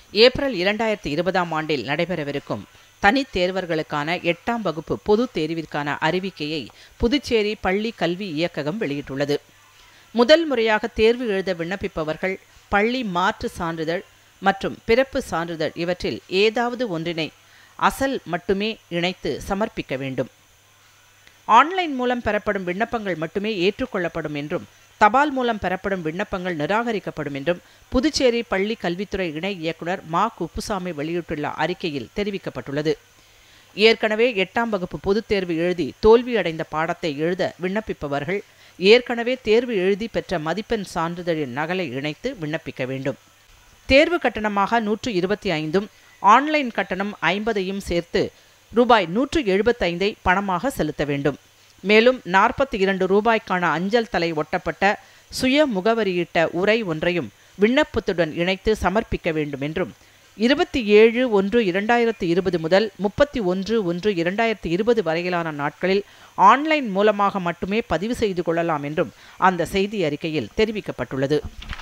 April இரண்டாயிரத்தி இருபதாம் ஆண்டில் நடைபெறவிருக்கும் தனித் தேர்வர்களுக்கான எட்டாம் வகுப்பு பொதுத் தேர்விற்கான அறிவிக்கையை புதுச்சேரி பள்ளி கல்வி இயக்ககம் வெளியிட்டுள்ளது முதல் முறையாக தேர்வு எழுத விண்ணப்பிப்பவர்கள் பள்ளி மாற்று சான்றிதழ் மற்றும் பிறப்பு சான்றிதழ் இவற்றில் ஏதாவது ஒன்றினை அசல் மட்டுமே இணைத்து சமர்ப்பிக்க வேண்டும் ஆன்லைன் மூலம் பெறப்படும் விண்ணப்பங்கள் மட்டுமே ஏற்றுக்கொள்ளப்படும் என்றும் தபால் மூலம் பெறப்படும் விண்ணப்பங்கள் நிராகரிக்கப்படும் என்றும் புதுச்சேரி பள்ளி கல்வித்துறை இணை இயக்குனர் மா குப்புசாமி வெளியிட்டுள்ள அறிக்கையில் தெரிவிக்கப்பட்டுள்ளது ஏற்கனவே எட்டாம் வகுப்பு பொதுத் தேர்வு எழுதி தோல்வியடைந்த பாடத்தை எழுத விண்ணப்பிப்பவர்கள் ஏற்கனவே தேர்வு எழுதி பெற்ற மதிப்பெண் சான்றிதழின் நகலை இணைத்து விண்ணப்பிக்க வேண்டும் தேர்வு கட்டணமாக நூற்று இருபத்தி ஐந்தும் ஆன்லைன் கட்டணம் ஐம்பதையும் சேர்த்து ரூபாய் நூற்று எழுபத்தைந்தை பணமாக செலுத்த வேண்டும் மேலும் நாற்பத்தி இரண்டு ரூபாய்க்கான அஞ்சல் தலை ஒட்டப்பட்ட சுய முகவரியிட்ட உரை ஒன்றையும் விண்ணப்பத்துடன் இணைத்து சமர்ப்பிக்க வேண்டும் என்றும் இருபத்தி ஏழு ஒன்று இரண்டாயிரத்தி இருபது முதல் முப்பத்தி ஒன்று ஒன்று இரண்டாயிரத்தி இருபது வரையிலான நாட்களில் ஆன்லைன் மூலமாக மட்டுமே பதிவு செய்து கொள்ளலாம் என்றும் அந்த செய்தி அறிக்கையில் தெரிவிக்கப்பட்டுள்ளது